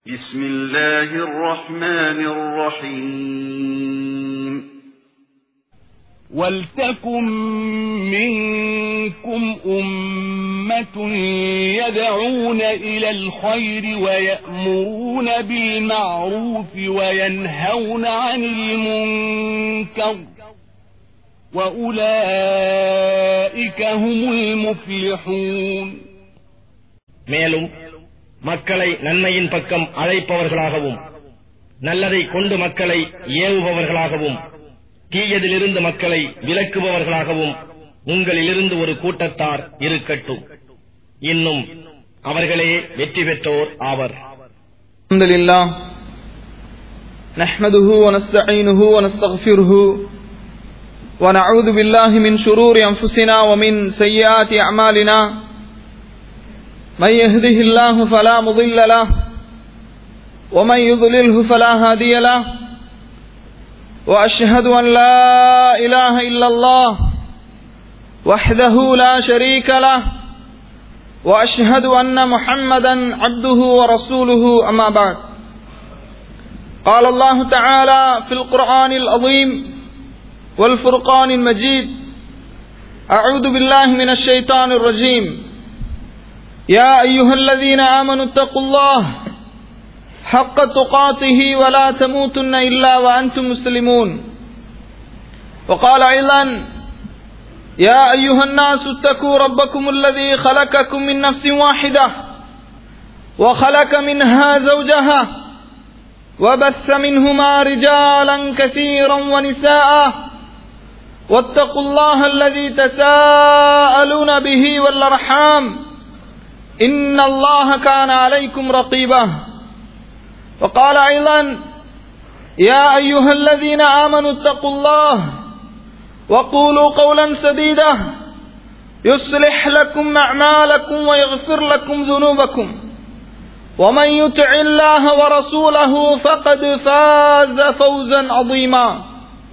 بسم الله الرحمن الرحيم ولتكن منكم أمة يدعون إلى الخير ويأمرون بالمعروف وينهون عن المنكر وأولئك هم المفلحون மேலும் மக்களை நன்மையின் பக்கம் அழைப்பவர்களாகவும் நல்லதை கொண்டு மக்களை ஏவுபவர்களாகவும் தீயதிலிருந்து மக்களை விலக்குபவர்களாகவும் உங்களிலிருந்து ஒரு கூட்டத்தார் இருக்கட்டும் இன்னும் அவர்களே வெற்றி பெற்றோர் ஆவர் الحمد لله نحمده ونستعينه ونستغفره ونعوذ بالله من شرور أنفسنا ومن سيئات أعمالنا من يهده الله فلا مضل له ومن يضلله فلا هادي له وأشهد أن لا إله إلا الله وحده لا شريك له وأشهد أن محمدا عبده ورسوله أما بعد قال الله تعالى في القرآن العظيم والفرقان المجيد أعوذ بالله من الشيطان الرجيم يا أيها الذين آمنوا اتقوا الله حق تقاته ولا تموتن إلا وأنتم مسلمون وقال أيضا يا أيها الناس اتقوا ربكم الذي خلقكم من نفس واحدة وخلق منها زوجها وبث منهما رجالا كثيرا ونساء واتقوا الله الذي تساءلون به والأرحام إن الله كان عليكم رقيبا وقال أيضا يا أيها الذين آمنوا اتقوا الله وقولوا قولا سديدا يصلح لكم أعمالكم ويغفر لكم ذنوبكم ومن يطع الله ورسوله فقد فاز فوزا عظيما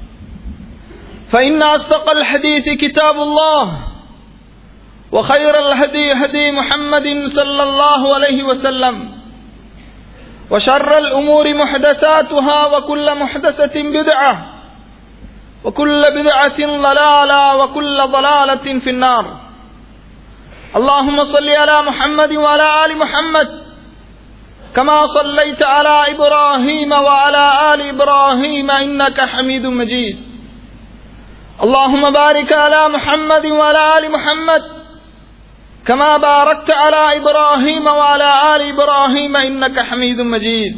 فإن أصدق الحديث كتاب الله وخير الهدي هدي محمد صلى الله عليه وسلم وشر الأمور محدثاتها وكل محدثة بدعة وكل بدعة ضلالة وكل ضلالة في النار اللهم صل على محمد وعلى آل محمد كما صليت على إبراهيم وعلى آل إبراهيم إنك حميد مجيد اللهم بارك على محمد وعلى آل محمد كما باركت على إبراهيم وعلى آل إبراهيم إنك حميد مجيد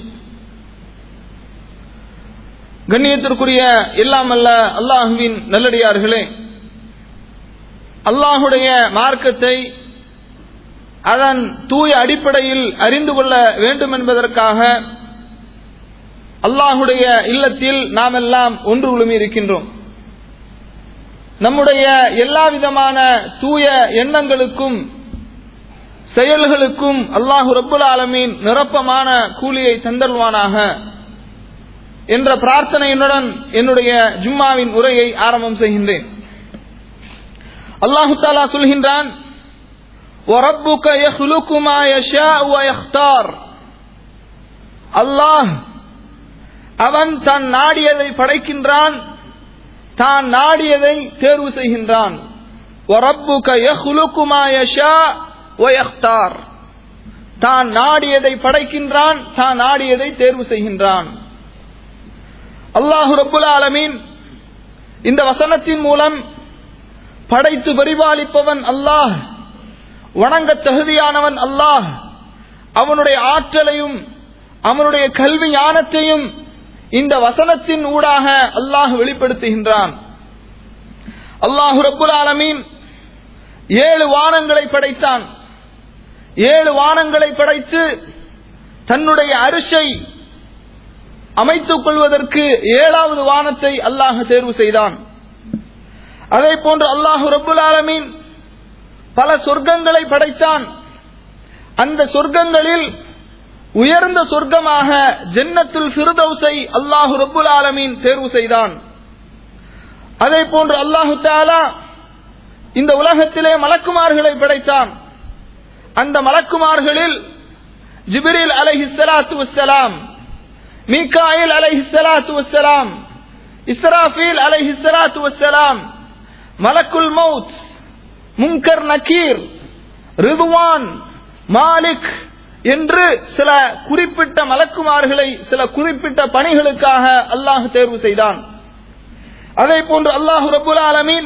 கண்ணியத்திற்குரிய எல்லாமல்ல அல்லாஹுவின் நல்லடியார்களே அல்லாஹுடைய மார்க்கத்தை அதன் தூய அடிப்படையில் அறிந்து கொள்ள வேண்டும் என்பதற்காக அல்லாஹுடைய இல்லத்தில் நாம் எல்லாம் ஒன்று குழுமி இருக்கின்றோம் நம்முடைய எல்லா விதமான தூய எண்ணங்களுக்கும் செயல்களுக்கும் அல்லாஹு ரப்புல் ஆலமீன் நிரப்பமான கூலியை தந்தல்வானாக என்ற பிரார்த்தனையுடன் என்னுடைய ஜும்மாவின் உரையை ஆரம்பம் செய்கின்றேன் அல்லாஹு தாலா சொல்கின்றான் அல்லாஹ் அவன் தன் நாடியதை படைக்கின்றான் தான் நாடியதை தேர்வு செய்கின்றான் தான் நாடியதை படைக்கின்றான் தான் நாடியதை தேர்வு செய்கின்றான் அல்லாஹு ரப்புல் ஆலமீன் இந்த வசனத்தின் மூலம் படைத்து பரிபாலிப்பவன் அல்லாஹ் வணங்க தகுதியானவன் அல்லாஹ் அவனுடைய ஆற்றலையும் அவனுடைய கல்வி ஞானத்தையும் இந்த வசனத்தின் ஊடாக அல்லாஹ் வெளிப்படுத்துகின்றான் அல்லாஹு ரப்புல் ஆலமீன் ஏழு வானங்களை படைத்தான் ஏழு வானங்களை படைத்து தன்னுடைய அரிசை அமைத்துக் கொள்வதற்கு ஏழாவது வானத்தை அல்லாஹ் தேர்வு செய்தான் அதே போன்று அல்லாஹு ரப்புல் ஆலமீன் பல சொர்க்கங்களை படைத்தான் அந்த சொர்க்கங்களில் உயர்ந்த சொர்க்கமாக ஜென்னத்துல் ஃபிர்தௌஸை அல்லாஹு ரப்புல் ஆலமீன் தேர்வு செய்தான் அதே போன்று அல்லாஹு தாலா இந்த உலகத்திலே மலக்குமார்களை படைத்தான் அந்த மலக்குமார்களில் ஜிப்ரீல் அலைஹி ஸலாத்து வஸ்ஸலாம் மீகாயில் அலைஹி ஸலாத்து வஸ்ஸலாம் இஸ்ராஃபீல் அலைஹி ஸலாத்து வஸ்ஸலாம் மலக்குல் மௌத் முன்கர் நக்கீர் ரிதுவான் மாலிக் என்று சில குறிப்பிட்ட மலக்குமார்களை சில குறிப்பிட்ட பணிகளுக்காக அல்லாஹ் தேர்வு செய்தான் அதே போன்று அல்லாஹு ரபுல் ஆலமீன்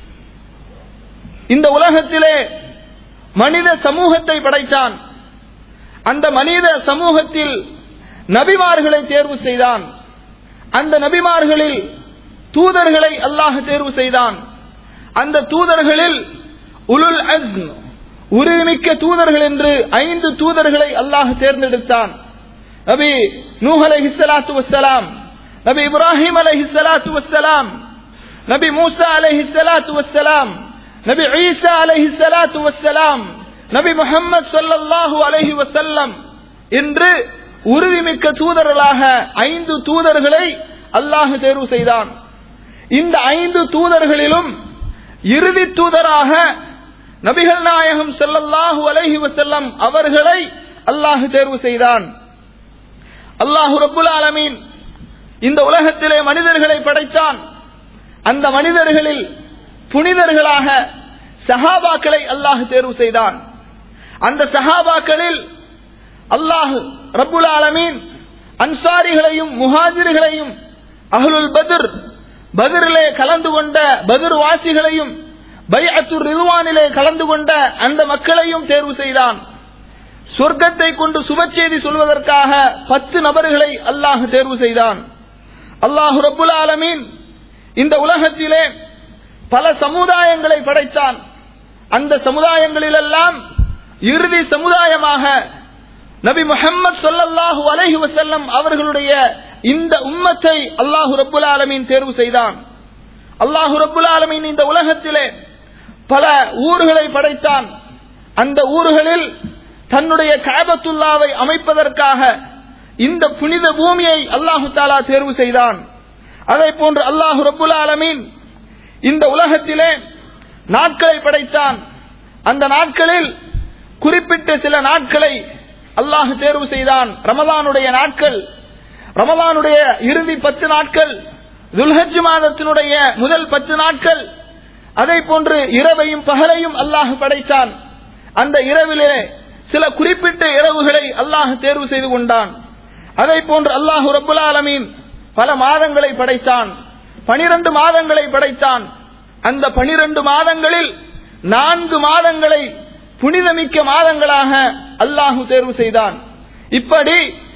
இந்த உலகத்திலே மனித சமூகத்தை படைத்தான் அந்த மனித சமூகத்தில் நபிமார்களை தேர்வு செய்தான் அந்த நபிமார்களில் தூதர்களை அல்லாஹ் தேர்வு செய்தான் அந்த தூதர்களில் உலுல் அஸ்ம் உறுதிமிக்க தூதர்கள் என்று ஐந்து தூதர்களை அல்லாஹ் தேர்ந்தெடுத்தான் நபி நூஹ் அலைஹி ஸலாத்து வஸ்ஸலாம் நபி இப்ராஹிம் அலைஹி ஸலாத்து வஸ்ஸலாம் நபி மூசா அலைஹி ஸலாத்து வஸ்ஸலாம் நபி ஈசா அலைஹி ஸலாத்து வஸ்ஸலாம் நபி முஹம்மது ஸல்லல்லாஹு அலைஹி வஸல்லம் என்று உறுதிமிக்க தூதர்களாக ஐந்து தூதர்களை அல்லாஹ் தேர்வு செய்தான் இந்த ஐந்து தூதர்களிலும் இறுதி தூதராக நபிகள் நாயகம் ஸல்லல்லாஹு அலைஹி வஸல்லம் அவர்களை அல்லாஹ் தேர்வு செய்தான் அல்லாஹு ரப்புல் ஆலமீன் இந்த உலகத்திலே மனிதர்களை படைத்தான் அந்த மனிதர்களில் புனிதர்களாக சஹாபாக்களை அல்லாஹ் தேர்வு செய்தான் அந்த சஹாபாக்களில் அல்லாஹ் ரப்புல் ஆலமீன் அன்சாரிகளையும் முஹாஜிர்களையும் அஹ்லுல் பத்ர் பத்ரிலே கலந்து கொண்ட பத்ர் வாசிகளையும் பைஅத்துர் ரிதுவானிலே கலந்து கொண்ட அந்த மக்களையும் தேர்வு செய்தான் சொர்க்கத்தை கொண்டு சுபச்செய்தி சொல்வதற்காக பத்து நபர்களை அல்லாஹ் தேர்வு செய்தான் அல்லாஹு ரப்புல் ஆலமீன் இந்த உலகத்திலே பல சமுதாயங்களை படைத்தான் அந்த சமுதாயங்களிலெல்லாம் இறுதி சமுதாயமாக நபி முஹம்மது ஸல்லல்லாஹு அலைஹி வஸல்லம் அவர்களுடைய இந்த உம்மத்தை அல்லாஹு ரப்புல் ஆலமீன் தேர்வு செய்தான் அல்லாஹு ரப்புல் ஆலமீன் இந்த உலகத்திலே பல ஊர்களை படைத்தான் அந்த ஊர்களில் தன்னுடைய காபத்துல்லாவை அமைப்பதற்காக இந்த புனித பூமியை அல்லாஹு தாலா தேர்வு செய்தான் அதை போன்று அல்லாஹு ரப்புல் ஆலமீன் இந்த உலகத்திலே நாட்களை படைத்தான் அந்த நாட்களில் குறிப்பிட்ட சில நாட்களை அல்லாஹ் தேர்வு செய்தான் ரமதானுடைய நாட்கள் ரமதானுடைய இறுதி பத்து நாட்கள் துல்ஹஜ் மாதத்தினுடைய முதல் பத்து நாட்கள் அதை போன்று இரவையும் பகலையும் அல்லாஹ் படைத்தான் அந்த இரவிலே சில குறிப்பிட்ட இரவுகளை அல்லாஹ் தேர்வு செய்து கொண்டான் அதை போன்று அல்லாஹு ரப்புல் ஆலமீன் பல மாதங்களை படைத்தான் பனிரெண்டு மாதங்களை படைத்தான் அந்த பனிரெண்டு மாதங்களில் நான்கு மாதங்களை புனிதமிக்க மாதங்களாக அல்லாஹு தேர்வு செய்தான் இப்படி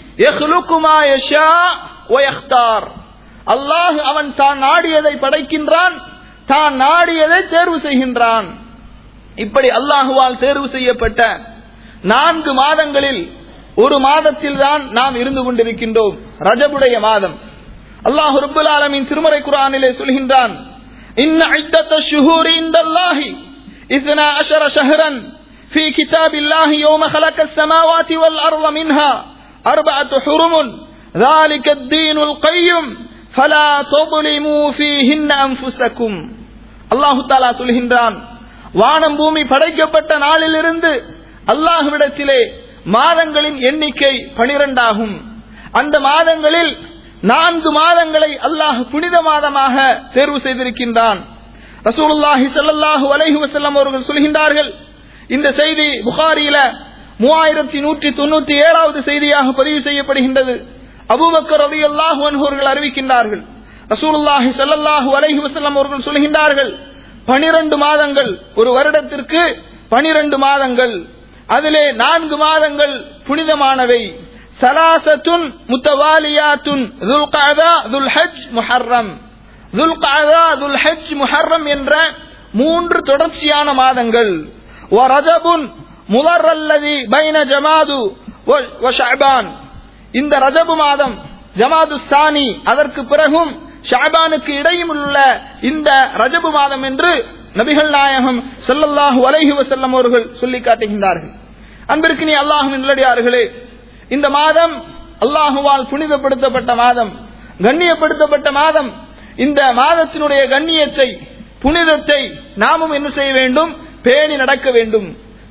அல்லாஹ் அவன் தான் நாடியதை படைக்கின்றான் தான் நாடியதை தேர்வு செய்கின்றான் இப்படி அல்லாஹுவால் தேர்வு செய்யப்பட்ட நான்கு மாதங்களில் ஒரு மாதத்தில் தான் நாம் இருந்து கொண்டிருக்கின்றோம் ரஜபுடைய மாதம் அல்லாஹு ரபுல் ஆலமின் திருமறை குரானிலே சொல்கின்றான் இன்ன ஐத்தத்த ஷுஹூரி இந்தல்லாஹி இஸ்னா அஷர ஷஹரன் في كتاب الله يوم خلق السماوات والأرض منها أربعة حرم ذلك الدين القيم فلا تظلموا فيهن أنفسكم الله تعالى சொல்கின்றான் வானம் பூமி படைக்கப்பட்ட நாளிலிருந்து அல்லாஹ்விடத்திலே மாதங்களின் எண்ணிக்கை பனிரெண்டாகும் அந்த மாதங்களில் நான்கு மாதங்களை அல்லாஹ் புனித மாதமாக தேர்வு செய்திருக்கின்றான் ரசூலுல்லாஹி ஸல்லல்லாஹு அலைஹி வஸல்லம் அவர்கள் சொல்கின்றார்கள் இந்த செய்தி புகாரியில மூவாயிரத்தி நூற்றி தொண்ணூத்தி ஏழாவது செய்தியாக பதிவு செய்யப்படுகின்றது அபூபக்கர் ரலியல்லாஹு அன்ஹு அவர்கள் அறிவிக்கின்றார்கள் ரசூலுல்லாஹி ஸல்லல்லாஹு அலைஹி வஸல்லம் அவர்கள் சொல்கின்றார்கள் பனிரெண்டு மாதங்கள் ஒரு வருடத்திற்கு பனிரெண்டு மாதங்கள் அதிலே நான்கு மாதங்கள் புனிதமானவை சலாசத்துன் முத்தவாலியாத்துன் துல்காதா துல்ஹஜ் முஹர்ரம் துல்காதா துல்ஹஜ் முஹர்ரம் என்ற மூன்று தொடர்ச்சியான மாதங்கள் ரஜபுன் முதர் அல்லதி பைன ஜமாது ஷாபான் இந்த ரஜபு மாதம் ஜமாது ஸ்தானி அதற்கு பிறகும் ஷாபானுக்கு இடையும் உள்ள இந்த ரஜபு மாதம் என்று நபிகள் நாயகம் ஸல்லல்லாஹு அலைஹி வஸல்லம் அவர்கள் சொல்லி காட்டுகின்றார்கள் அன்பிற்கு நீ அல்லாஹுவின் நல்லடியார்களே இந்த மாதம் அல்லாஹுவால் புனிதப்படுத்தப்பட்ட மாதம் கண்ணியப்படுத்தப்பட்ட மாதம் இந்த மாதத்தினுடைய கண்ணியத்தை புனிதத்தை நாமும் என்ன செய்ய வேண்டும் பேணி நடக்க வேண்டும்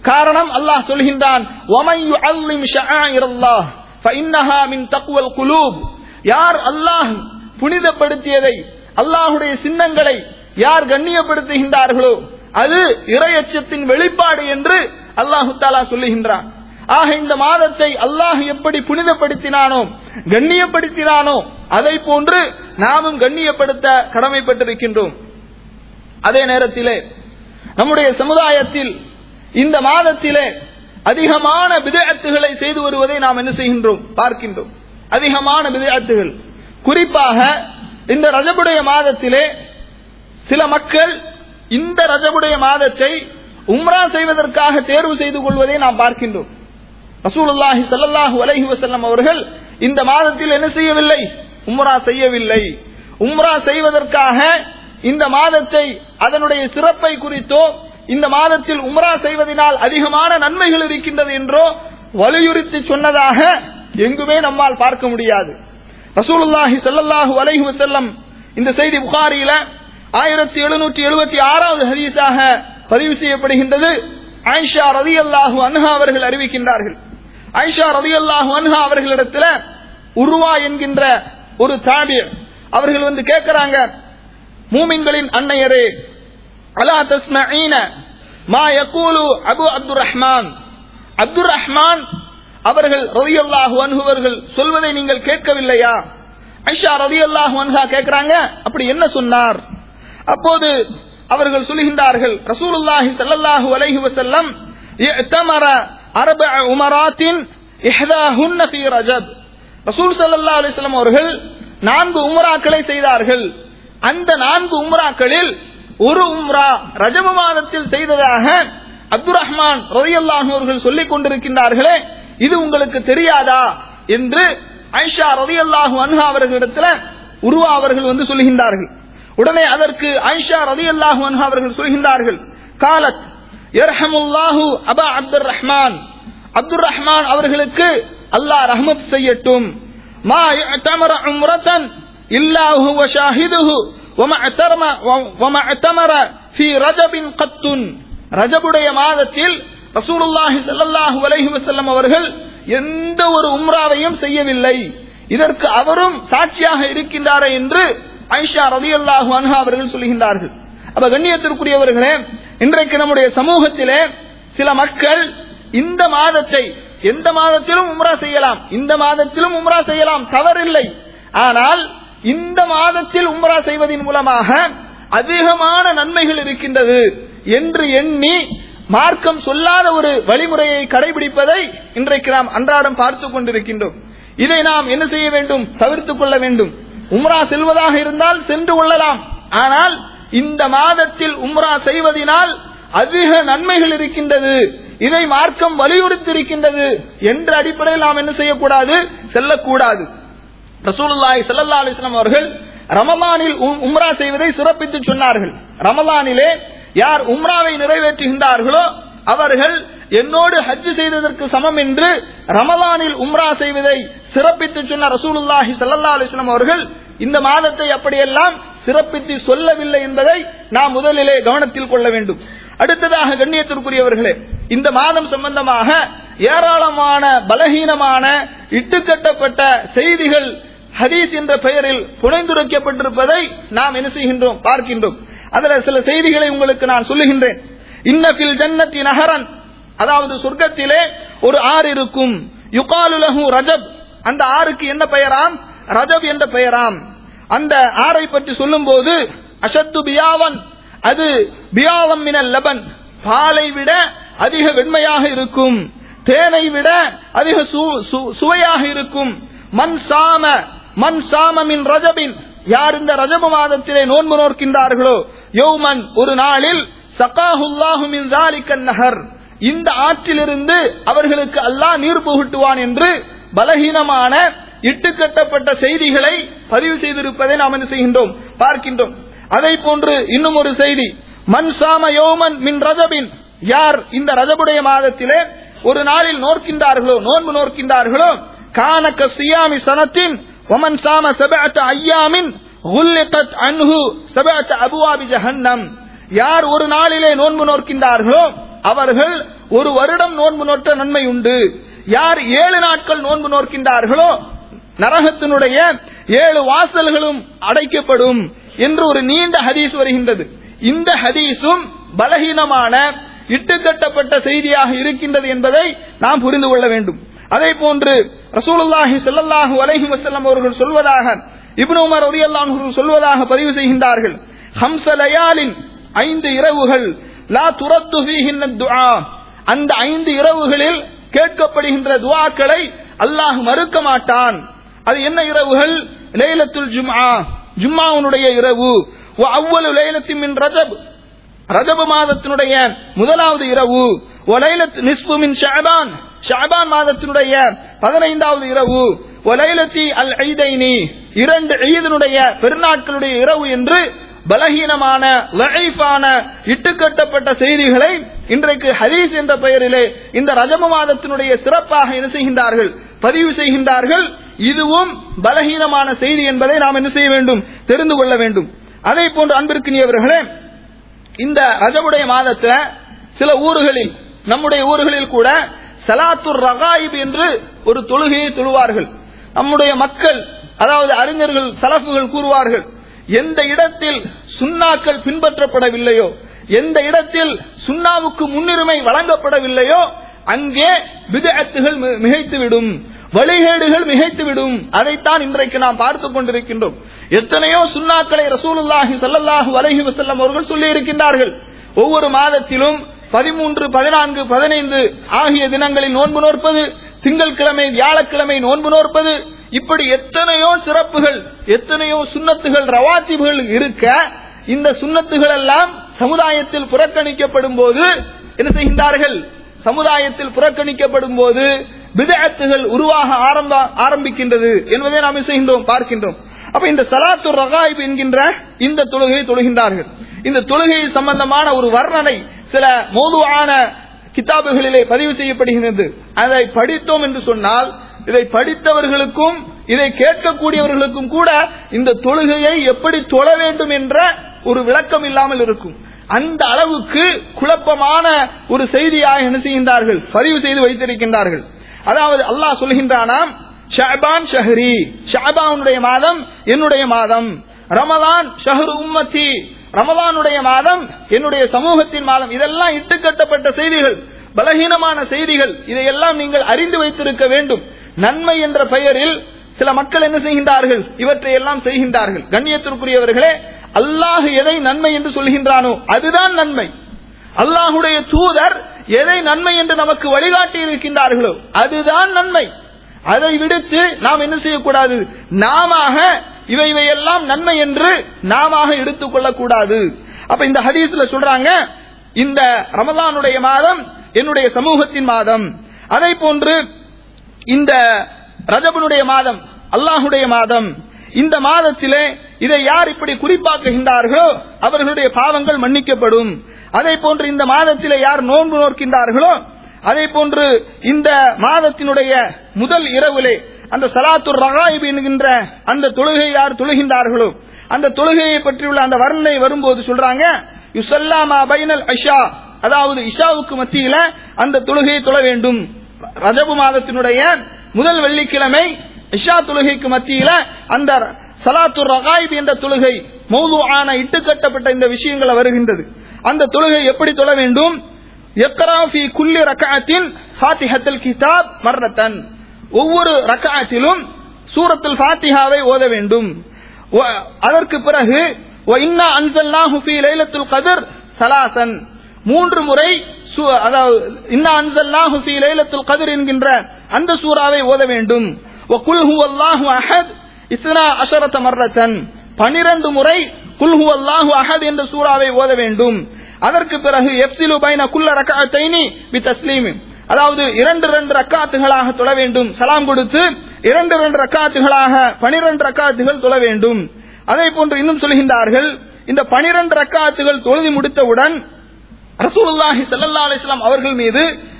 காரணம் அல்லாஹ் சொல்கின்றான் وَمَن يُعَظِّمْ شَعَائِرَ اللَّهِ فَإِنَّهَا مِن تَقْوَى الْقُلُوبِ யார் அல்லாஹ் புனிதப்படுத்தியதை அல்லாஹுடைய சின்னங்களை யார் கண்ணியப்படுத்துகின்றார்களோ அது இறையச்சத்தின் வெளிப்பாடு என்று அல்லாஹு தாலா சொல்லுகின்றான் ஆக இந்த மாதத்தை அல்லாஹ் எப்படி புனிதப்படுத்தினானோ கண்ணியப்படுத்தினானோ அதை போன்று நாமும் கண்ணியப்படுத்த கடமைப்பட்டிருக்கின்றோம் அதே நேரத்திலே நம்முடைய சமுதாயத்தில் இந்த மாதத்திலே அதிகமான விதயத்துகளை செய்து வருவதை நாம் என்ன செய்கின்றோம் பார்க்கின்றோம் அதிகமான விதயத்துகள் குறிப்பாக இந்த ரஜபுடைய மாதத்திலே சில மக்கள் இந்த ரஜபுடைய மாதத்தை உம்ரா செய்வதற்காக தேர்வு செய்து கொள்வதை நாம் பார்க்கின்றோம் ரசூலுல்லாஹி ஸல்லல்லாஹு அலைஹி வஸல்லம் அவர்கள் இந்த மாதத்தில் என்ன செய்யவில்லை உம்ரா செய்யவில்லை உம்ரா செய்வதற்காக இந்த மாதத்தை அதனுடைய சிறப்பை குறித்தோ இந்த மாதத்தில் உம்ரா செய்வதனால் அதிகமான நன்மைகள் இருக்கின்றது என்றோ வலியுறுத்தி சொன்னதாக எங்குமே நம்மால் பார்க்க முடியாது ரசூலுல்லாஹி ஸல்லல்லாஹு அலைஹி வஸல்லம் இந்த செய்தி புகாரியில ஆயிரத்தி எழுநூற்றி எழுபத்தி ஆறாவது ஹதீஸாக பதிவு செய்யப்படுகின்றது ஆயிஷா ரதியல்லாஹு அன்ஹா அவர்கள் அறிவிக்கின்றார்கள் ஆயிஷா ரதியல்லாஹு அன்ஹா அவர்களிடத்துல உருவா என்கின்ற ஒரு தாபி அவர்கள் வந்து கேட்கிறாங்க மூமின்களின் அன்னையரே அலா தஸ்மஈன மா யகூலு அபு அப்துர் ரஹ்மான் அப்துர் ரஹ்மான் அவர்கள் ரதியல்லாஹு அன்ஹு அவர்கள் சொல்வதை நீங்கள் கேட்கவில்லையா ஐஷா ரதியல்லாஹு அன்ஹா கேட்கிறாங்க அப்படி என்ன சொன்னார் அப்போது அவர்கள் சொல்லுகின்றார்கள் ரசூலுல்லாஹி ஸல்லல்லாஹு அலைஹி வஸல்லம் இஅ்தமர அர்பஅ உமராத்தின் இஹ்தாஹுன்ன ஃபீ ரஜப் ரசூல் ஸல்லல்லாஹு அலைஹி வஸல்லம் அவர்கள் நான்கு உம்ராக்களை செய்தார்கள் அந்த நான்கு உம்ராக்களில் ஒரு உம்ரா ரஜப மாதத்தில் செய்ததாக அப்துர் ரஹ்மான் ரலியல்லாஹு அவர்கள் சொல்லிக் கொண்டிருக்கின்றார்களே இது உங்களுக்கு தெரியாதா என்று ஐஷா ரலியல்லாஹு அன்ஹா அவர்களிடத்துல உருவா அவர்கள் வந்து சொல்கின்றார்கள் உடனே அதற்கு ஐஷா ரலியல்லாஹு அன்ஹா அவர்கள் சொல்கின்றார்கள் காலத் யர்ஹமுல்லாஹு அபா அப்துர் ரஹ்மான் அப்துர் ரஹ்மான் அவர்களுக்கு அல்லாஹ் ரஹ்மத் செய்யட்டும் மா يعتمر عمرة إلا هو شاهده وما اعتمر وما اعتمر في رجب قط ரஜபுடைய மாதத்தில் ரசூலுல்லாஹி ஸல்லல்லாஹு அலைஹி வஸல்லம் அவர்கள் எந்த ஒரு உம்ராவையும் செய்யவில்லை இதற்கு அவரும் சாட்சியாக இருக்கின்றாரே என்று ஐஷா ரலியல்லாஹு அன்ஹா அவர்கள் சொல்கின்றார்கள் அப்ப கண்ணியத்திற்குரியவர்களே இன்றைக்கு நம்முடைய சமூகத்திலே சில மக்கள் இந்த மாதத்தை எந்த மாதத்திலும் உம்ரா செய்யலாம் இந்த மாதத்திலும் உம்ரா செய்யலாம் தவறில்லை ஆனால் இந்த மாதத்தில் உம்ரா செய்வதன் மூலமாக அதிகமான நன்மைகள் இருக்கின்றது என்று எண்ணி மார்க்கம் சொல்லாத ஒரு வழிமுறையை கடைபிடிப்பதை இன்றைக்கு நாம் அன்றாடம் பார்த்துக் கொண்டிருக்கின்றோம் இதை நாம் என்ன செய்ய வேண்டும் தவிர்த்துக் கொள்ள வேண்டும் உம்ரா செல்வதாக இருந்தால் சென்று கொள்ளலாம் ஆனால் இந்த மாதத்தில் உம்ரா செய்வதனால் அதிக நன்மைகள் இருக்கின்றது இதை மார்க்கம் வலியுறுத்தி இருக்கின்றது என்ற அடிப்படையில் நாம் என்ன செய்யக்கூடாது செல்லக்கூடாது ரசூலுல்லாஹி ஸல்லல்லாஹு அலைஹி வஸல்லம் அவர்கள் ரமலானில் உம்- உம்ரா செய்வதை சிறப்பித்து சொன்னார்கள் ரமலானிலே யார் உம்ராவை நிறைவேற்றுகின்றார்களோ அவர்கள் என்னோடு ஹஜ் செய்ததற்கு சமம் என்று ரமலானில் உம்ரா செய்வதை சிறப்பித்து சொன்ன ரசூலுல்லாஹி ஸல்லல்லாஹு அலைஹி வஸல்லம் அவர்கள் இந்த மாதத்தை அப்படியெல்லாம் சிறப்பித்து சொல்லவில்லை என்பதை நாம் முதலிலே கவனத்தில் கொள்ள வேண்டும் அடுத்ததாக கண்ணியத்திற்குரியவர்களே இந்த மாதம் சம்பந்தமாக ஏராளமான பலகீனமான இட்டுக்கட்டப்பட்ட செய்திகள் ஹதீஸ் என்ற பெயரில் புனைந்துரைக்கப்பட்டிருப்பதை நாம் என்ன செய்கின்றோம் பார்க்கின்றோம் அதுல சில செய்திகளை உங்களுக்கு நான் சொல்லுகின்றேன் இன்னபில் ஜன்னத்தி நகரன் அதாவது சொர்க்கத்திலே ஒரு ஆறு இருக்கும் யுகாலுலகு ரஜப் அந்த ஆறுக்கு என்ன பெயராம் ரஜப் என்ற பெயராம் அந்த ஆறை பற்றி சொல்லும் போது அஷத்து பியாவன் அது பியாவம் மினல் லபன் பாலை விட அதிக வெண்மையாக இருக்கும் தேனை விட அதிக சு- சு- சுவையாக இருக்கும் மண் சாம மண் சாம மின் ரஜபின் யார் இந்த ரஜப மாதத்திலே நோன்பு நோக்கின்றார்களோ யௌமன் ஒரு நாளில் சகாஹுல்லாஹு மின் தாலிக்கன் நகர் இந்த ஆற்றிலிருந்து அவர்களுக்கு அல்லாஹ் நீர் புகட்டுவான் என்று பலகீனமான இட்டுக்கட்டப்பட்ட செய்திகளை பதிவு செய்திருப்பதை நாம் என்ன செய்கின்றோம் பார்க்கின்றோம் அதை போன்று இன்னும் ஒரு செய்தி மன் சாம யோமன் மின் ரஜபின் யார் இந்த ரஜபுடைய மாதத்திலே ஒரு நாளில் நோக்கின்றார்களோ நோன்பு நோக்கின்றார்களோ கானக்க சியாமி சனத்தின் ஒமன் சாம செபஅத்த ஐயாமின் غُلِّقَتْ عنه سبعة أبواب جهنم யார் ஒரு நாளிலே நோன்பு நோக்கின்றார்களோ அவர்கள் ஒரு வருடம் நோன்பு நோற்ற நன்மை உண்டு யார் ஏழு நாட்கள் நோன்பு நோக்கின்றார்களோ நரகத்தினுடைய ஏழு வாசல்களும் அடைக்கப்படும் என்று ஒரு நீண்ட ஹதீஸ் வருகின்றது இந்த ஹதீஸும் பலகீனமான இட்டுக்கட்டப்பட்ட செய்தியாக இருக்கின்றது என்பதை நாம் புரிந்து கொள்ள வேண்டும் அதே போன்று ரசூலுல்லாஹி ஸல்லல்லாஹு அலைஹி வஸல்லம் அவர்கள் சொல்வதாக இப்னு உமர் ரலியல்லாஹு அன்ஹு சொல்வதாக பதிவு செய்கின்றார்கள் ஹம்ஸ லயாலின் ஐந்து இரவுகள் லா துரத்து ஃபீஹின்ன துஆ அந்த ஐந்து இரவுகளில் கேட்கப்படுகின்ற துஆக்களை அல்லாஹ் மறுக்க மாட்டான் அது என்ன இரவுகள் லைலத்துல் ஜும்ஆ ஜும்மாவுடைய இரவு வ அவ்வளு லைலத்தின் மின் ரஜப் ரஜப மாதத்தினுடைய முதலாவது இரவு ஒலைலத் நிஸ்பு மின் ஷஅபான் ஷஅபான் மாதத்தினுடைய பதினைந்தாவது இரவு ஒலைலத்தி அல் ஐதைனி இரண்டு ஈதனுடைய பெருநாட்களுடைய இரவு என்று பலகீனமான லகைஃபான இட்டுக்கட்டப்பட்ட செய்திகளை இன்றைக்கு ஹதீஸ் என்ற பெயரிலே இந்த ரஜப மாதத்தினுடைய சிறப்பாக என்ன செய்கின்றார்கள் பதிவு செய்கின்றார்கள் இதுவும் பலகீனமான செய்தி என்பதை நாம் என்ன செய்ய வேண்டும் தெரிந்து கொள்ள வேண்டும் அதே போன்று அன்பிற்கினியவர்களே இந்த ரஜபுடைய மாதத்துல சில ஊர்களில் நம்முடைய ஊர்களில் கூட சலாத்துர் ரகாயிப் என்று ஒரு தொழுகையை தொழுவார்கள் நம்முடைய மக்கள் அதாவது அறிஞர்கள் சலஃபுகள் கூறுவார்கள் எந்த இடத்தில் சுண்ணாக்கள் பின்பற்றப்படவில்லையோ எந்த இடத்தில் சுண்ணாவுக்கு முன்னுரிமை வழங்கப்படவில்லையோ அங்கே விதத்துகள் மிகைத்துவிடும் வழிகேடுகள் மிகைத்துவிடும் அதைத்தான் இன்றைக்கு நாம் பார்த்துக் கொண்டிருக்கின்றோம் எத்தனையோ சுண்ணாக்களை ரசூலுல்லாஹி ஸல்லல்லாஹு அலைஹி வஸல்லம் அவர்கள் சொல்லி இருக்கின்றார்கள் ஒவ்வொரு மாதத்திலும் பதிமூன்று பதினான்கு பதினைந்து ஆகிய தினங்களில் நோன்பு நோற்பது திங்கட்கிழமை வியாழக்கிழமை நோன்பு நோற்பது இப்படி எத்தனையோ சிறப்புகள் எத்தனையோ சுண்ணத்துகள் ரவாத்திபுகள் இருக்க இந்த சுண்ணத்துகள் எல்லாம் சமுதாயத்தில் புறக்கணிக்கப்படும் போது என்ன செய்கின்றார்கள் சமுதாயத்தில் புறக்கணிக்கப்படும் போது விதத்துகள் உருவாக ஆரம்ப ஆரம்பிக்கின்றது என்பதை நாம் என்ன செய்கின்றோம் பார்க்கின்றோம் அப்ப இந்த சலாத்து ரகாயிப் என்கின்ற இந்த தொழுகையை தொழுகின்றார்கள் இந்த தொழுகை சம்பந்தமான ஒரு வர்ணனை சில மோதுவான கிதாபுகளிலே பதிவு செய்யப்படுகிறது அதை படித்தோம் என்று சொன்னால் இதை படித்தவர்களுக்கும் இதை கேட்கக்கூடியவர்களுக்கும் கூட இந்த தொழுகையை எப்படி தொழ வேண்டும் என்ற ஒரு விளக்கம் இல்லாமல் இருக்கும் அந்த அளவுக்கு குழப்பமான ஒரு செய்தியாக என்ன செய்கின்றார்கள் பதிவு செய்து வைத்திருக்கின்றார்கள் அதாவது அல்லாஹ் சொல்கின்றானாம் ஷாபான் ஷஹரி ஷாபானுடைய மாதம் என்னுடைய மாதம் ரமலான் ஷஹரு உம்மத்தி ரமலானுடைய மாதம் என்னுடைய சமூகத்தின் மாதம் இதெல்லாம் இட்டுக்கட்டப்பட்ட செய்திகள் பலகீனமான செய்திகள் இதையெல்லாம் நீங்கள் அறிந்து வைத்திருக்க வேண்டும் நன்மை என்ற பெயரில் சில மக்கள் என்ன செய்கின்றார்கள் இவற்றை எல்லாம் செய்கின்றார்கள் கண்ணியத்திற்குரியவர்களே அல்லாஹ் எதை நன்மை என்று சொல்கின்றானோ அதுதான் நன்மை அல்லாஹுடைய தூதர் எதை நன்மை என்று நமக்கு வழிகாட்டி இருக்கின்றார்களோ அதுதான் நன்மை அதை விடுத்து நாம் என்ன செய்யக்கூடாது நாம இவை இவையெல்லாம் நன்மை என்று நாம எடுத்துக் கொள்ளக்கூடாது அப்ப இந்த ஹதீஸ்ல சொல்றாங்க இந்த ரமலானுடைய மாதம் என்னுடைய சமூகத்தின் மாதம் அதை போன்று இந்த ரஜபனுடைய மாதம் அல்லாஹுடைய மாதம் இந்த மாதத்திலே இதை யார் இப்படி குறிப்பாக்குகின்றார்களோ அவர்களுடைய பாவங்கள் மன்னிக்கப்படும் அதே போன்று இந்த மாதத்திலே யார் நோன்பு நோக்கின்றார்களோ அதே போன்று இந்த மாதத்தினுடைய முதல் இரவிலே அந்த சலாத்துர் ரகாயிப் என்கின்ற அந்த தொழுகை யார் தொழுகின்றார்களோ அந்த தொழுகையை பற்றியுள்ள அந்த வர்ணனை வரும்போது சொல்றாங்க யுசல்லாமா பைனல் ஐஷா அதாவது இஷாவுக்கு மத்தியில அந்த தொழுகையை தொழ வேண்டும் ரஜபு மாதத்தினுடைய முதல் வெள்ளிக்கிழமை இஷா தொழுகைக்கு மத்தியில அந்த சலாத்து ரகாயிப் என்ற தொழுகை மௌது ஆன இட்டுக்கட்டப்பட்ட இந்த விஷயங்கள் வருகின்றது அந்த தொழுகை எப்படி தொழ வேண்டும் எக்கரா ஃபி குல்லி ரக்காத்தின் ஃபாத்திஹத்துல் கிதாப் மர்ரத்தன் ஒவ்வொரு ரக்காத்திலும் சூரத்துல் ஃபாத்திஹாவை ஓத வேண்டும் வ- அதற்கு பிறகு வ இன்னா அன்சல்னாஹு ஃபீ லைலத்துல் கத்ர் சலாசன் மூன்று முறை சூ- அதாவது இன்னா அன்சல்னாஹு ஃபீ லைலத்துல் கத்ர் என்கின்ற அந்த சூறாவை ஓத வேண்டும் வ குல் ஹுவல்லாஹு அஹத் இஸ்னா அஷரத மர்ரத்தன் பனிரெண்டு முறை குல் ஹுவல்லாஹு அஹத் என்ற சூறாவை ஓத வேண்டும் அதற்கு பிறகு எப்சிலு பைன குல்ல ரக்காத்தைனி பி தஸ்லீம் அதாவது இரண்டு இரண்டு ரக்காத்துகளாக தொழ வேண்டும் சலாம் கொடுத்து இரண்டு இரண்டு ரக்காத்துகளாக பனிரெண்டு ரக்காத்துகள் தொழ வேண்டும் அதே போன்று இன்னும் சொல்கின்றார்கள் இந்த பனிரெண்டு ரக்காத்துகள் தொழுதி முடித்தவுடன் ரசூலுல்லாஹி ஸல்லல்லாஹு அலைஹி வஸல்லம் அவர்கள் மீது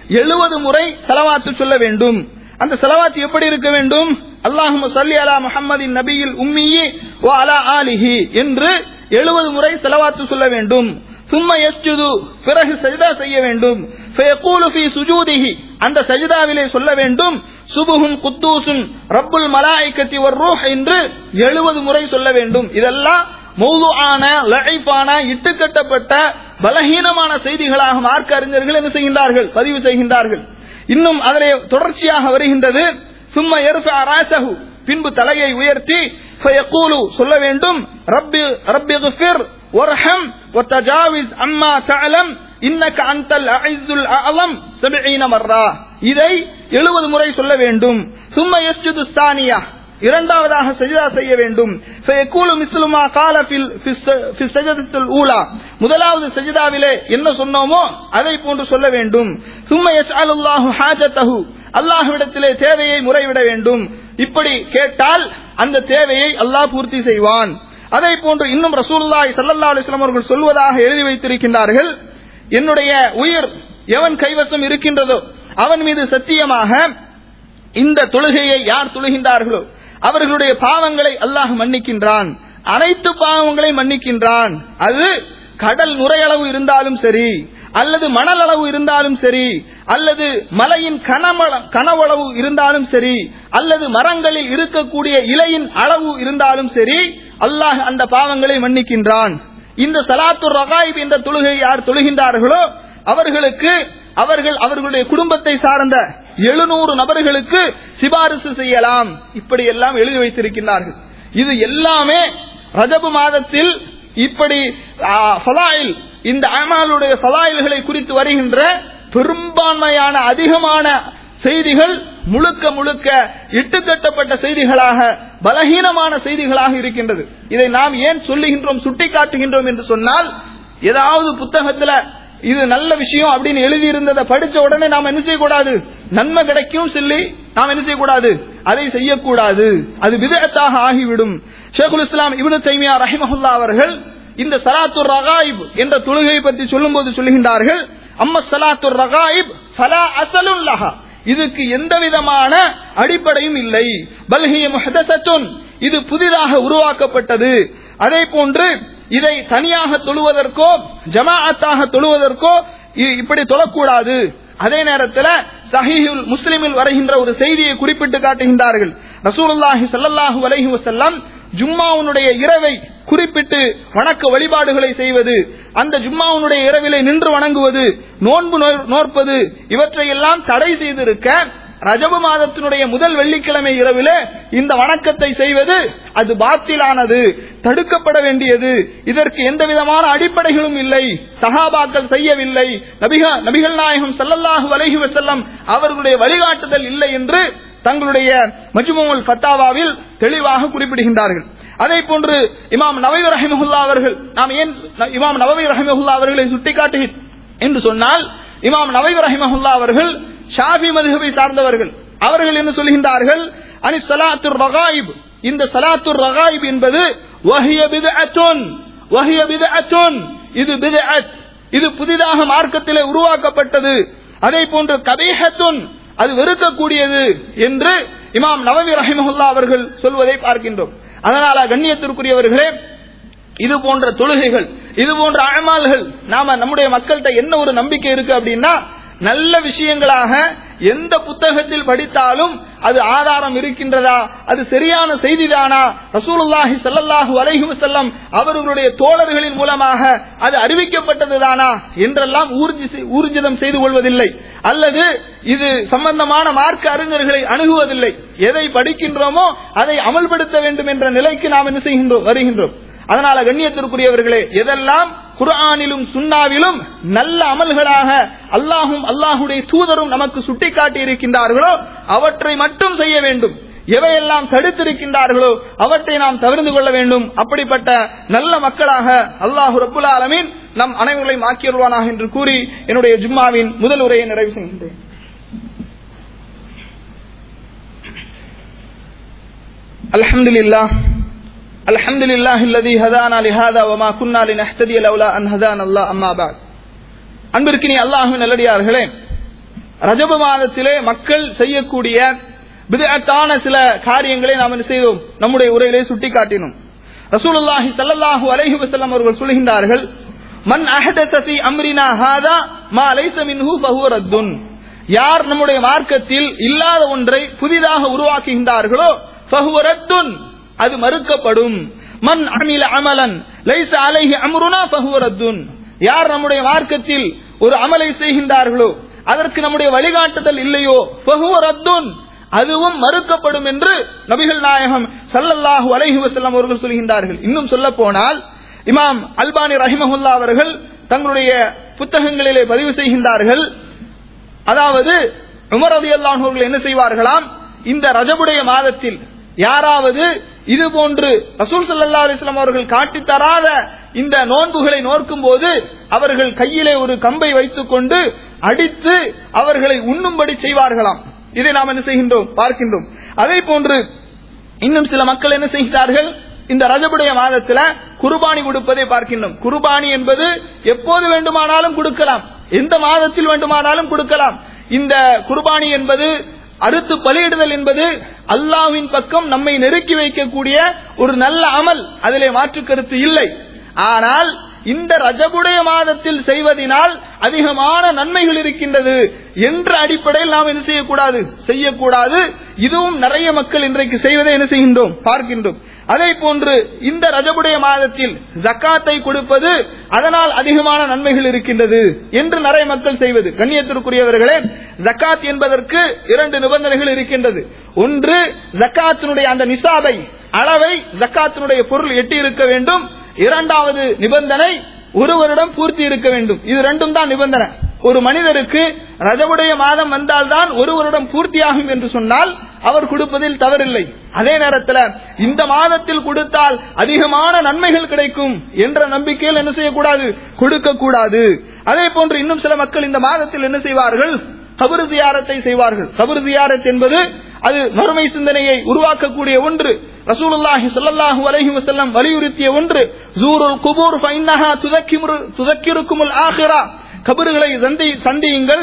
70 முறை ஸலவாத்து சொல்ல வேண்டும் அந்த ஸலவாத் எப்படி இருக்க வேண்டும் அல்லாஹும்ம ஸல்லி அலா முஹம்மதின் நபியில் உம்மியி வ அலா ஆலிஹி என்று 70 முறை ஸலவாத்து சொல்ல வேண்டும் சும்ம யஸ்ஜுது பிறகு சஜ்தா செய்ய வேண்டும் فيقول في سجوده அந்த சஜிதாவிலே சொல்ல வேண்டும் சுபுஹுன் குத்தூசுன் ரப்புல் மலாய்க்கத்தி ஒரு ரூஹ் என்று எழுபது முறை சொல்ல வேண்டும் இதெல்லாம் மௌதுஆன லழைப்பான இட்டுக்கட்டப்பட்ட பலகீனமான செய்திகளாக மார்க்க அறிஞர்கள் என்ன செய்கின்றார்கள் பதிவு செய்கின்றார்கள் இன்னும் அதிலே தொடர்ச்சியாக வருகின்றது சும்மா எருஃபா ராசஹு பின்பு தலையை உயர்த்தி ஃபயக்கூலு சொல்ல வேண்டும் ரப்பி ரப்பி குஃபிர் வர்ஹம் வத்தஜாவிஸ் அம்மா தஅலம் இன்னக அன்தல் அஇஸ்ஸுல் அஅலம் 70 மர்ரா இதை 70 முறை சொல்ல வேண்டும் சும்மா யஸ்ஜுது ஸ்தானியா இரண்டாவதாக சஜிதா செய்ய வேண்டும் ஃபயக்கூலு மிஸ்லுமா கால ஃபில் ஃபிஸ் சஜதத்துல் ஊலா முதலாவது சஜிதாவிலே என்ன சொன்னோமோ அதை போன்று சொல்ல வேண்டும் சும்மா யஸ்அலுல்லாஹு ஹாஜத்தஹு அல்லாஹ்விடத்திலே தேவையை முறைவிட வேண்டும் இப்படி கேட்டால் அந்த தேவையை அல்லாஹ் பூர்த்தி செய்வான் அதை போன்று இன்னும் ரசூலுல்லாஹி ஸல்லல்லாஹு அலைஹி வஸல்லம் அவர்கள் சொல்வதாக எழுதி வைத்திருக்கின்றார்கள் என்னுடைய உயிர் எவன் கைவசம் இருக்கின்றதோ அவன் மீது சத்தியமாக இந்த தொழுகையை யார் தொழுகின்றார்களோ அவர்களுடைய பாவங்களை அல்லாஹ் மன்னிக்கின்றான் அனைத்து பாவங்களை மன்னிக்கின்றான் அது கடல் நுரையளவு இருந்தாலும் சரி அல்லது மணல் அளவு இருந்தாலும் சரி அல்லது மலையின் கனமள கனவளவு இருந்தாலும் சரி அல்லது மரங்களில் இருக்கக்கூடிய இலையின் அளவு இருந்தாலும் சரி அல்லாஹ் அந்த பாவங்களை மன்னிக்கின்றான் இந்த சலாத்து ரகாயிப் என்ற தொழுகை யார் தொழுகின்றார்களோ அவர்களுக்கு அவர்கள் அவர்களுடைய குடும்பத்தை சார்ந்த எழுநூறு நபர்களுக்கு சிபாரிசு செய்யலாம் இப்படி எல்லாம் எழுதி வைத்திருக்கின்றார்கள் இது எல்லாமே ரஜபு மாதத்தில் இப்படி ஆ, ஃபலாயில் இந்த அமாலுடைய ஃபலாயில்களை குறித்து வருகின்ற பெரும்பான்மையான அதிகமான செய்திகள் முழுக்க முழுக்க இட்டுக்கட்டப்பட்ட செய்திகளாக பலகீனமான செய்திகளாக இருக்கின்றது இதை நாம் ஏன் சொல்லுகின்றோம் சுட்டிக்காட்டுகின்றோம் என்று சொன்னால் ஏதாவது புத்தகத்துல இது நல்ல விஷயம் அப்படின்னு எழுதி இருந்ததை படிச்ச உடனே நாம் என்ன செய்யக்கூடாது நன்மை கிடைக்கும் சொல்லி நாம் என்ன செய்யக்கூடாது அதை செய்யக்கூடாது அது விதத்தாக ஆகிவிடும் ஷேகுல் இஸ்லாம் இப்னு தைமியா ரஹிமஹுல்லா அவர்கள் இந்த சலாத்துர் ரகாயிப் என்ற தொழுகை பற்றி சொல்லும்போது சொல்லுகின்றார்கள் அம்ம சலாத்துர் ரகாயிப் ஃபலா அசலுன் லஹா இதுக்கு எந்த விதமான அடிப்படையும் இல்லை பல்கிய முஹதசத்துன் இது புதிதாக உருவாக்கப்பட்டது அதே போன்று இதை தனியாக தொழுவதற்கோ ஜமாஅத்தாக தொழுவதற்கோ இ- இப்படி தொழக்கூடாது அதே நேரத்தில் சஹீஹுல் முஸ்லிமில் வருகின்ற ஒரு செய்தியை குறிப்பிட்டு காட்டுகின்றார்கள் ரசூலுல்லாஹி ஸல்லல்லாஹு அலைஹி வஸல்லம் ஜும்மாவுனுடைய இரவை குறிப்பிட்டு வணக்க வழிபாடுகளை செய்வது அந்த ஜும்மாவுனுடைய இரவிலே நின்று வணங்குவது நோன்பு நோர்- நோற்பது இவற்றையெல்லாம் தடை செய்திருக்க ரஜபு மாதத்தினுடைய முதல் வெள்ளிக்கிழமை இரவிலே இந்த வணக்கத்தை செய்வது அது பாத்திலானது தடுக்கப்பட வேண்டியது இதற்கு எந்த விதமான அடிப்படைகளும் இல்லை சஹாபாக்கள் செய்யவில்லை நபிக நபிகள் நாயகம் ஸல்லல்லாஹு அலைஹி வஸல்லம் அவர்களுடைய வழிகாட்டுதல் இல்லை என்று தங்களுடைய மஜ்முல் ஃபத்தாவாவில் தெளிவாக குறிப்பிடுகின்றார்கள் அதே போன்று இமாம் நவவி ரஹிமஹுல்லா அவர்கள் நாம் ஏன் ந- இமாம் நவவி ரஹிமஹுல்லா அவர்களை சுட்டிக்காட்டு என்று சொன்னால் இமாம் நவவி ரஹிமஹுல்லா அவர்கள் ஷாஃபி மதுஹபை சார்ந்தவர்கள் அவர்கள் என்ன சொல்கின்றார்கள் அனி சலாத்துர் ரகாயிப் இந்த சலாத்துர் ரகாயிப் என்பது வஹிய பித்அத்துன் வஹிய பித்அத்துன் இது பித்அத் இது புதிதாக மார்க்கத்திலே உருவாக்கப்பட்டது அதே போன்று கபீஹத்துன் அது வெறுக்கக்கூடியது என்று இமாம் நவவி ரஹிமஹுல்லா அவர்கள் சொல்வதை பார்க்கின்றோம் அதனால கண்ணியத்திற்குரியவர்களே இது போன்ற தொழுகைகள் இது போன்ற அழமால்கள் நாம நம்முடைய மக்கள்கிட்ட என்ன ஒரு நம்பிக்கை இருக்கு அப்படின்னா நல்ல விஷயங்களாக எந்த புத்தகத்தில் படித்தாலும் அது ஆதாரம் இருக்கின்றதா அது சரியான செய்திதானா ரசூலுல்லாஹி ஸல்லல்லாஹு அலைஹி வஸல்லம் அவர்களுடைய தோழர்களின் மூலமாக அது அறிவிக்கப்பட்டதுதானா என்றெல்லாம் ஊர்ஜி ஊர்ஜிதம் செய்து கொள்வதில்லை அல்லது இது சம்பந்தமான மார்க்க அறிஞர்களை அணுகுவதில்லை எதை படிக்கின்றோமோ அதை அமல்படுத்த வேண்டும் என்ற நிலைக்கு நாம் என்ன செய்கின்றோம் வருகின்றோம் அதனால கண்ணியத்திற்குரியவர்களே எதெல்லாம் குர்ஆனிலும் சுன்னாவிலும் நல்ல அமல்களாக அல்லாஹும் அல்லாஹுடைய தூதரும் நமக்கு சுட்டிக்காட்டி இருக்கின்றார்களோ அவற்றை மட்டும் செய்ய வேண்டும் எவையெல்லாம் தடுத்திருக்கின்றார்களோ அவற்றை நாம் தவிர்த்து கொள்ள வேண்டும் அப்படிப்பட்ட நல்ல மக்களாக அல்லாஹு ரப்புல் ஆலமீன் நம் அனைவர்களையும் ஆக்கியருவானாக என்று கூறி என்னுடைய ஜும்மாவின் முதல் உரையை நிறைவு செய்கின்றேன் الحمد لله الحمد لله الذي هدانا لهذا وما كنا لنهتدي لولا ان هدانا الله اما بعد அன்பிற்கினி அல்லாஹ்வின் நல்லடியார்களே ரஜப மாதத்திலே மக்கள் செய்யக்கூடிய பிதஅத்தான சில காரியங்களை நாம் என்ன செய்தோம் நம்முடைய உரையிலே சுட்டிக்காட்டினோம் ரசூலுல்லாஹி ஸல்லல்லாஹு அலைஹி வஸல்லம் அவர்கள் சொல்கின்றார்கள் மன் அஹதஸ ஃபீ அம்ரினா ஹாதா மா லைஸ மின்ஹு ஃபஹுவ ரத்துன் யார் நம்முடைய மார்க்கத்தில் இல்லாத ஒன்றை புதிதாக உருவாக்குகின்றார்களோ ஃபஹுவ ரத்துன் அது மறுக்கப்படும் மன் அமில அமலன் லைஸ அலைஹி அம்ருனா ஃபஹுவ ரத்துன் யார் நம்முடைய மார்க்கத்தில் ஒரு அமலை செய்கின்றார்களோ அதற்கு நம்முடைய வழிகாட்டுதல் இல்லையோ ஃபஹுவ ரத்துன் அதுவும் மறுக்கப்படும் என்று நபிகள் நாயகம் ஸல்லல்லாஹு அலைஹி வஸல்லம் அவர்கள் சொல்கின்றார்கள் இன்னும் சொல்ல போனால் இமாம் அல்பானி ரஹிமஹுல்லா அவர்கள் தங்களுடைய புத்தகங்களிலே பதிவு செய்கின்றார்கள் அதாவது உமர் ரலியல்லாஹு அவர்கள் என்ன செய்வார்களாம் இந்த ரஜபுடைய மாதத்தில் யாராவது இது போன்று ரசூல் ஸல்லல்லாஹு அலைஹி வஸல்லம் அவர்கள் காட்டித் தராத இந்த நோன்புகளை நோக்கும் போது அவர்கள் கையிலே ஒரு கம்பை வைத்துக் கொண்டு அடித்து அவர்களை உண்ணும்படி செய்வார்களாம் இதை நாம் என்ன செய்கின்றோம் பார்க்கின்றோம் அதே போன்று இன்னும் சில மக்கள் என்ன செய்கிறார்கள் இந்த ரஜபுடைய மாதத்துல குர்பானி கொடுப்பதை பார்க்கின்றோம் குர்பானி என்பது எப்போது வேண்டுமானாலும் கொடுக்கலாம் எந்த மாதத்தில் வேண்டுமானாலும் கொடுக்கலாம் இந்த குர்பானி என்பது அறுத்து பலியிடுதல் என்பது அல்லாஹ்வின் பக்கம் நம்மை நெருக்கி வைக்கக்கூடிய ஒரு நல்ல அமல் அதிலே மாற்று கருத்து இல்லை ஆனால் இந்த ரஜபுடைய மாதத்தில் செய்வதனால் அதிகமான நன்மைகள் இருக்கின்றது என்ற அடிப்படையில் நாம் என்ன செய்யக்கூடாது செய்யக்கூடாது இதுவும் நிறைய மக்கள் இன்றைக்கு செய்வதை என்ன செய்கின்றோம் பார்க்கின்றோம் அதே போன்று இந்த ரஜபுடைய மாதத்தில் ஜக்காத்தை கொடுப்பது அதனால் அதிகமான நன்மைகள் இருக்கின்றது என்று நிறைய மக்கள் செய்வது கண்ணியத்திற்குரியவர்களே ஜக்காத் என்பதற்கு இரண்டு நிபந்தனைகள் இருக்கின்றது ஒன்று ஜக்காத்தினுடைய அந்த நிசாபை அளவை ஜக்காத்தினுடைய பொருள் எட்டி இருக்க வேண்டும் இரண்டாவது நிபந்தனை ஒருவரிடம் பூர்த்தி இருக்க வேண்டும் இது ரெண்டும் தான் நிபந்தனை ஒரு மனிதருக்கு ரஜவுடைய மாதம் வந்தால்தான் ஒருவரிடம் பூர்த்தியாகும் என்று சொன்னால் அவர் கொடுப்பதில் தவறில்லை அதே நேரத்தில் இந்த மாதத்தில் கொடுத்தால் அதிகமான நன்மைகள் கிடைக்கும் என்ற நம்பிக்கையில் என்ன செய்யக்கூடாது கொடுக்க கூடாது அதே போன்று இன்னும் சில மக்கள் இந்த மாதத்தில் என்ன செய்வார்கள் கபரு தியாரத்தை செய்வார்கள் கபரு தியாரத் என்பது அது மறுமை சிந்தனையை உருவாக்கக்கூடிய ஒன்று ரசூலுல்லாஹி ஸல்லல்லாஹு அலைஹி வஸல்லம் வலியுறுத்திய ஒன்று ஜூருல் குபூர் ஃபைன்னஹா துதக்கிமுரு துதக்கிருக்குமுல் ஆখিরা கபறுகளை சந்தி சந்தியுங்கள்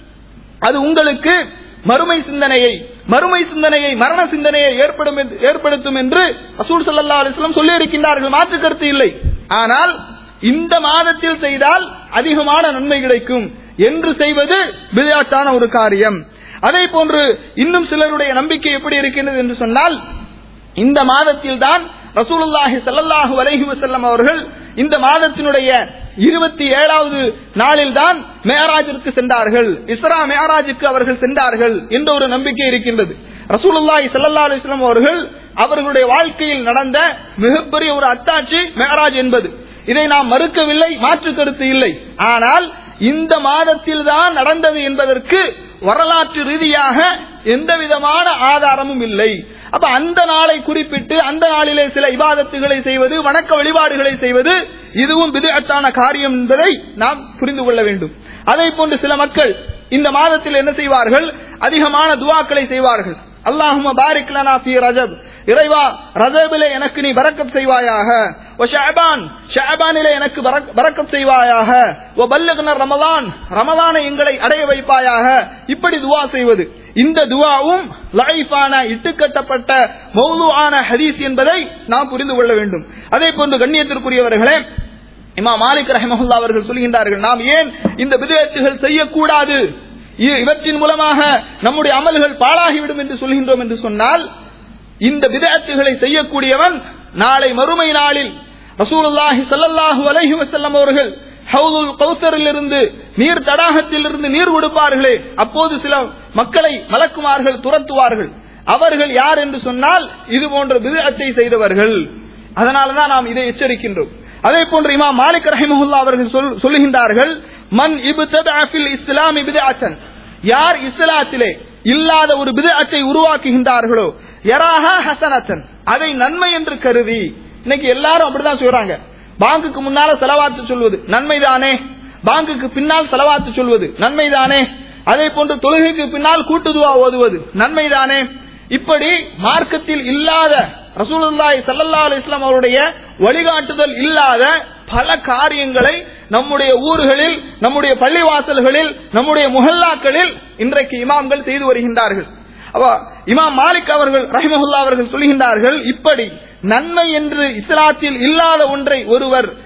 அது உங்களுக்கு மறுமை சிந்தனையை மறுமை சிந்தனையை மரண சிந்தனையை ஏற்படும் என்று- ஏற்படுத்தும் என்று ரசூல் ஸல்லல்லாஹு அலைஹி வஸல்லம் சொல்லி இருக்கின்றார்கள் மாற்று கருத்து இல்லை ஆனால் இந்த மாதத்தில் செய்தால் அதிகமான நன்மை கிடைக்கும் என்று செய்வது விளையாட்டான ஒரு காரியம் அதே போன்று இன்னும் சிலருடைய நம்பிக்கை எப்படி இருக்கின்றது என்று சொன்னால் இந்த மாதத்தில் தான் ரசூலுல்லாஹி ஸல்லல்லாஹு அலைஹி வஸல்லம் அவர்கள் இந்த மாதத்தினுடைய இருபத்தி ஏழாவது நாளில் தான் மேராஜிற்கு சென்றார்கள் இஸ்ரா மேராஜுக்கு அவர்கள் சென்றார்கள் என்ற ஒரு நம்பிக்கை இருக்கின்றது ரசூலுல்லாஹி ஸல்லல்லாஹு அலைஹி வஸல்லம் அவர்கள் அவர்களுடைய வாழ்க்கையில் நடந்த மிகப்பெரிய ஒரு அத்தாட்சி மேராஜ் என்பது இதை நாம் மறுக்கவில்லை மாற்று கருத்து இல்லை ஆனால் இந்த மாதத்தில் தான் நடந்தது என்பதற்கு வரலாற்று ரீதியாக எந்த விதமான ஆதாரமும் இல்லை அப்ப அந்த நாளை குறிப்பிட்டு அந்த நாளிலே சில இபாதத்துகளை செய்வது வணக்க வழிபாடுகளை செய்வது இதுவும் விதத்தான காரியம் என்பதை நாம் புரிந்து கொள்ள வேண்டும் அதே போன்று சில மக்கள் இந்த மாதத்தில் என்ன செய்வார்கள் அதிகமான துவாக்களை செய்வார்கள் அல்லாஹும பாரிக் லனா ஃபீ ரஜப் இறைவா ரஜபிலே எனக்கு நீ பரக்கத் செய்வாயாக ஓ ஷஅபான் ஷஅபானிலே எனக்கு பரக்- பரக்கத் செய்வாயாக ஓ பல்லக்ன ரமலான் ரமலானை எங்களை அடைய வைப்பாயாக இப்படி துவா செய்வது இந்த துவாவும் லைஃபான இட்டுக்கட்டப்பட்ட மௌதுவான ஹதீஸ் என்பதை நாம் புரிந்து கொள்ள வேண்டும் அதே போன்று கண்ணியத்திற்குரியவர்களே இமா மாலிக் ரஹமஹுல்லா அவர்கள் சொல்கின்றார்கள் நாம் ஏன் இந்த விதயத்துகள் செய்யக்கூடாது இ- இவற்றின் மூலமாக நம்முடைய அமல்கள் பாழாகிவிடும் என்று சொல்கின்றோம் என்று சொன்னால் இந்த விதத்துகளை செய்யக்கூடியவன் நாளை மறுமை நாளில் ரசூலுல்லாஹி ஸல்லல்லாஹு அலைஹி வஸல்லம் அவர்கள் ஹவுதுல் கௌசரில் இருந்து நீர் தடாகத்தில் இருந்து நீர் கொடுப்பார்களே அப்போது சில மக்களை மலக்குமார்கள் துரத்துவார்கள் அவர்கள் யார் என்று சொன்னால் இது போன்ற விதத்தை செய்தவர்கள் அதனாலதான் நாம் இதை எச்சரிக்கின்றோம் அதே போன்று இமாம் மாலிக் ரஹிமஹுல்லா அவர்கள் சொல்- சொல்லுகின்றார்கள் மன் இப்ததஅ ஃபில் இஸ்லாமி பிதஅத்தன் யார் இஸ்லாத்திலே இல்லாத ஒரு பிதஅத்தை உருவாக்குகின்றார்களோ யராஹா ஹசனத்தன் அதை நன்மை என்று கருதி இன்னைக்கு எல்லாரும் அப்படிதான் சொல்றாங்க பாங்குக்கு முன்னால செலவாத்து சொல்வது நன்மைதானே பாங்குக்கு பின்னால் செலவாத்து சொல்வது நன்மைதானே அதே போன்று தொழுகைக்கு பின்னால் கூட்டுதுவா ஓதுவது நன்மைதானே இப்படி மார்க்கத்தில் இல்லாத ரசூலுல்லாஹி ஸல்லல்லாஹு அலைஹி வஸல்லம் அவருடைய வழிகாட்டுதல் இல்லாத பல காரியங்களை நம்முடைய ஊர்களில் நம்முடைய பள்ளிவாசல்களில் நம்முடைய முஹல்லாக்களில் இன்றைக்கு இமாம்கள் செய்து வருகின்றார்கள் அப்ப இமாம் மாலிக் அவர்கள் ரஹிமஹுல்லா அவர்கள் சொல்கின்றார்கள் இப்படி நன்மை என்று இஸ்லாத்தில் இல்லாத ஒன்றை ஒருவர்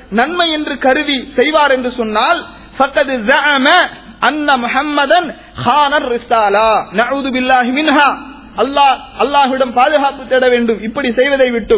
நன்மை என்று கருதி செய்வார் என்று சொன்னால் ஃபக்கது ஜஅம அன்ன முஹம்மதன் ஹானர் ரிசாலா நஊது பில்லாஹி மின்ஹா அல்லாஹ் அல்லாஹ்விடம் பாதுகாப்பு தேட வேண்டும் இப்படி செய்வதை விட்டும்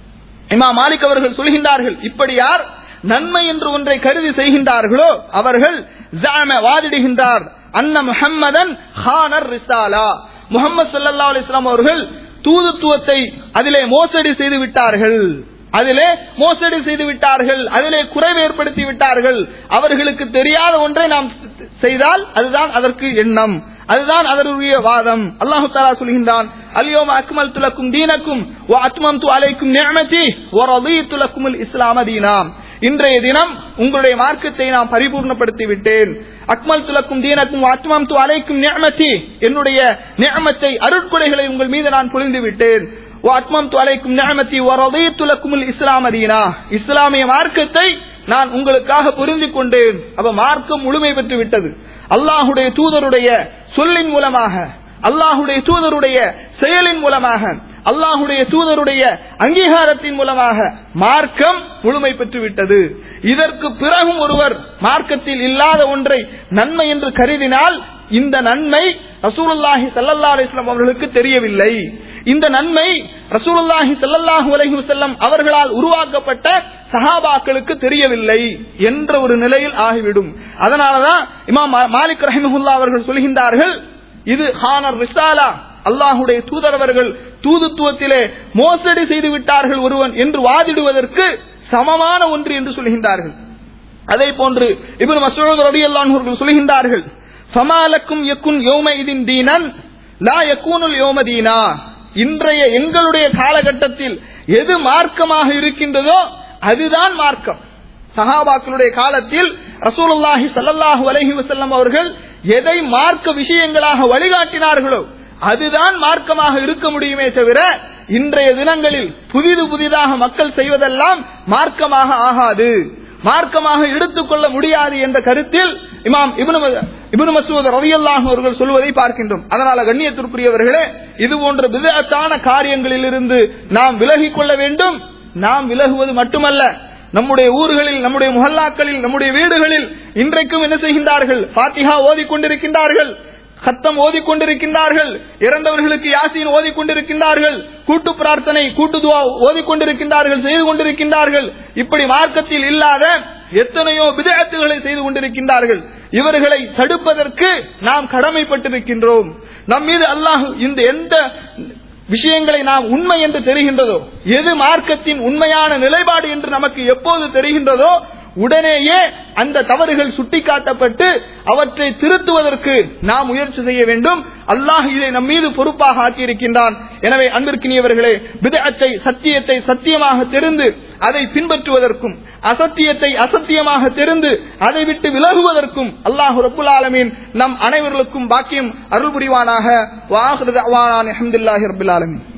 இமா மாலிக் அவர்கள் சொல்கின்றார்கள் இப்படி யார் நன்மை என்று ஒன்றை கருதி செய்கின்றார்களோ அவர்கள் ஜஅம வாதிடுகின்றார் அன்ன முஹம்மதன் ஹானர் ரிசாலா முகமது சல்லா அலிஸ்லாம் அவர்கள் தூதுத்துவத்தை அதிலே மோசடி செய்து விட்டார்கள் அதிலே மோசடி செய்து விட்டார்கள் அதிலே குறைவு ஏற்படுத்தி விட்டார்கள் அவர்களுக்கு தெரியாத ஒன்றை நாம் செய்தால் அதுதான் அதற்கு எண்ணம் அதுதான் அதனுடைய வாதம் அல்லாஹு தாலா சொல்கின்றான் அலியோம அக்மல் துலக்கும் தீனக்கும் அத்மம் து அலைக்கும் நியமதி துலக்கும் இஸ்லாம தீனாம் இன்றைய தினம் உங்களுடைய மார்க்கத்தை நான் பரிபூர்ணப்படுத்தி விட்டேன் அக்மல் துலக்கும் தீனக்கும் அத்மம் து அலைக்கும் நியமதி என்னுடைய நியமத்தை அருட்கொலைகளை உங்கள் மீது நான் பொழிந்து விட்டேன் அத்மம் அலைக்கும் நியமத்தி துலக்கும் இஸ்லாம தீனா இஸ்லாமிய மார்க்கத்தை நான் உங்களுக்காக புரிந்து கொண்டேன் அப்ப மார்க்கம் முழுமை பெற்று விட்டது அல்லாஹுடைய தூதருடைய சொல்லின் மூலமாக அல்லாஹுடைய தூதருடைய செயலின் மூலமாக அல்லாஹுடைய தூதருடைய அங்கீகாரத்தின் மூலமாக மார்க்கம் முழுமை பெற்று விட்டது இதற்கு பிறகும் ஒருவர் மார்க்கத்தில் இல்லாத ஒன்றை நன்மை என்று கருதினால் இந்த நன்மை ரசூலுல்லாஹி சல்லல்லா அலிஸ்லாம் அவர்களுக்கு தெரியவில்லை இந்த நன்மை ரசூலுல்லாஹி சல்லல்லாஹு அலைஹி வஸல்லம் அவர்களால் உருவாக்கப்பட்ட சஹாபாக்களுக்கு தெரியவில்லை என்ற ஒரு நிலையில் ஆகிவிடும் அதனாலதான் இமாம் மாலிக் ரஹிமஹுல்லா அவர்கள் சொல்கின்றார்கள் இது ஹானர் ரிசாலா அல்லாஹுடைய தூதரவர்கள் தூதுத்துவத்திலே மோசடி செய்து விட்டார்கள் ஒருவன் என்று வாதிடுவதற்கு சமமான ஒன்று என்று சொல்கின்றார்கள் அதே போன்று இபின் மசூத் ரலியல்லாஹு அவர்கள் சொல்கின்றார்கள் ஃபமாலக்கும் யக்குன் யௌமைதின் தீனன் லா யக்கூனுல் யௌமதீனா இன்றைய எங்களுடைய காலகட்டத்தில் எது மார்க்கமாக இருக்கின்றதோ அதுதான் மார்க்கம் சஹாபாக்களுடைய காலத்தில் ரசூலுல்லாஹி சல்லல்லாஹு அலைஹி வஸல்லம் அவர்கள் எதை மார்க்க விஷயங்களாக வழிகாட்டினார்களோ அதுதான் மார்க்கமாக இருக்க முடியுமே தவிர இன்றைய தினங்களில் புதிது புதிதாக மக்கள் செய்வதெல்லாம் மார்க்கமாக ஆகாது மார்க்கமாக எடுத்துக்கொள்ள முடியாது என்ற கருத்தில் இமாம் இபுனு மசூத் ரவியல்லாஹ் அவர்கள் சொல்வதை பார்க்கின்றோம் அதனால கண்ணியத்திற்குரியவர்களே இது போன்ற விதத்தான காரியங்களில் இருந்து நாம் விலகிக் கொள்ள வேண்டும் நாம் விலகுவது மட்டுமல்ல நம்முடைய ஊர்களில் நம்முடைய முஹல்லாக்களில் நம்முடைய வீடுகளில் இன்றைக்கும் என்ன செய்கின்றார்கள் பாத்திஹா ஓதிக்கொண்டிருக்கின்றார்கள் சத்தம் ஓதிக்கொண்டிருக்கின்றார்கள் இறந்தவர்களுக்கு யாசின் ஓதிக்கொண்டிருக்கின்றார்கள் கூட்டு பிரார்த்தனை கூட்டு துவா ஓதிக்கொண்டிருக்கின்றார்கள் செய்து கொண்டிருக்கின்றார்கள் இப்படி மார்க்கத்தில் இல்லாத எத்தனையோ விதத்துகளை செய்து கொண்டிருக்கின்றார்கள் இவர்களை தடுப்பதற்கு நாம் கடமைப்பட்டிருக்கின்றோம் நம் மீது அல்லாஹ் இந்த எந்த விஷயங்களை நாம் உண்மை என்று தெரிகின்றதோ எது மார்க்கத்தின் உண்மையான நிலைப்பாடு என்று நமக்கு எப்போது தெரிகின்றதோ உடனேயே அந்த தவறுகள் சுட்டிக்காட்டப்பட்டு அவற்றை திருத்துவதற்கு நாம் முயற்சி செய்ய வேண்டும் அல்லாஹ் இதை நம் மீது பொறுப்பாக ஆக்கியிருக்கின்றான் எனவே அன்பிற்கினியவர்களே விதத்தை சத்தியத்தை சத்தியமாக தெரிந்து அதை பின்பற்றுவதற்கும் அசத்தியத்தை அசத்தியமாக தெரிந்து அதை விட்டு விலகுவதற்கும் அல்லாஹு ரபுல் ஆலமீன் நம் அனைவர்களுக்கும் பாக்கியம் அருள் புரிவானாக வாஹிருதான அஹமதுல்லாஹி ரபுல் ஆலமீன்